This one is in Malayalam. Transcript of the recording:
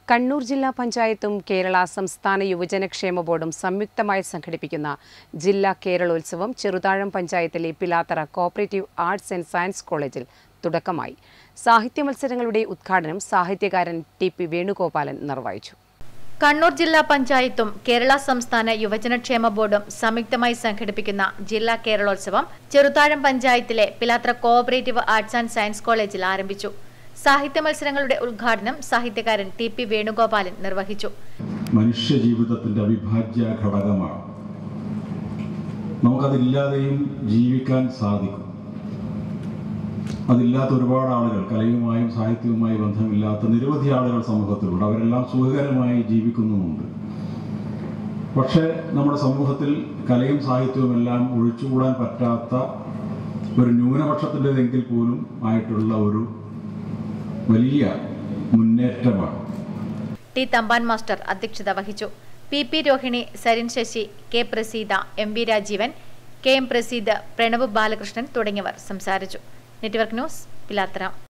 കണ്ണൂർ ജില്ലാ പഞ്ചായത്തും കേരള സംസ്ഥാന യുവജനക്ഷേമ ബോർഡും സംയുക്തമായി സംഘടിപ്പിക്കുന്ന ജില്ലാ കേരളോത്സവം ചെറുതാഴം പഞ്ചായത്തിലെ Pilathara cooperative arts and science കോളേജിൽ തുടക്കമായി സാഹിത്യ മത്സരങ്ങളുടെ ഉദ്ഘാടനം സാഹിത്യകാരൻ ടി പി വേണുഗോപാലൻ നിർവഹിച്ചു കണ്ണൂർ ജില്ലാ പഞ്ചായത്തും കേരള സംസ്ഥാന യുവജനക്ഷേമ ബോർഡും സംയുക്തമായി സംഘടിപ്പിക്കുന്ന ജില്ലാ കേരളോത്സവം ചെറുതാഴം പഞ്ചായത്തിലെ Pilathara cooperative arts and science കോളേജിൽ ആരംഭിച്ചു സാഹിത്യ മത്സരങ്ങളുടെ ഉദ്ഘാടനം സാഹിത്യകാരൻ ടി പി വേണുഗോപാലൻ നിർവഹിച്ചു മനുഷ്യ ജീവിതത്തിൻ്റെ അവിഭാജ്യ ഘടകമാണ് നമുക്കതില്ലാതെയും ജീവിക്കാൻ സാധിക്കും അതില്ലാത്ത ഒരുപാട് ആളുകൾ കലയുമായും സാഹിത്യവുമായി ബന്ധമില്ലാത്ത നിരവധി ആളുകൾ സമൂഹത്തിലുണ്ട് അവരെല്ലാം സുഖകരമായി ജീവിക്കുന്നുമുണ്ട് പക്ഷേ നമ്മുടെ സമൂഹത്തിൽ കലയും സാഹിത്യവും എല്ലാം ഒഴിച്ചുകൂടാൻ പറ്റാത്ത ഒരു ന്യൂനപക്ഷത്തിൻ്റെതെങ്കിൽ പോലും ആയിട്ടുള്ള ഒരു വലിയ മുന്നേറ്റമാണ് ടി തമ്പാൻ മാസ്റ്റർ അധ്യക്ഷത വഹിച്ചു P P Rohini Sarin Sasi K Praseetha M V Rajeevan K M Praseed Pranav Balakrishnan തുടങ്ങിയവർ സംസാരിച്ചു നെറ്റ്വർക്ക് ന്യൂസ് പിലാത്തറ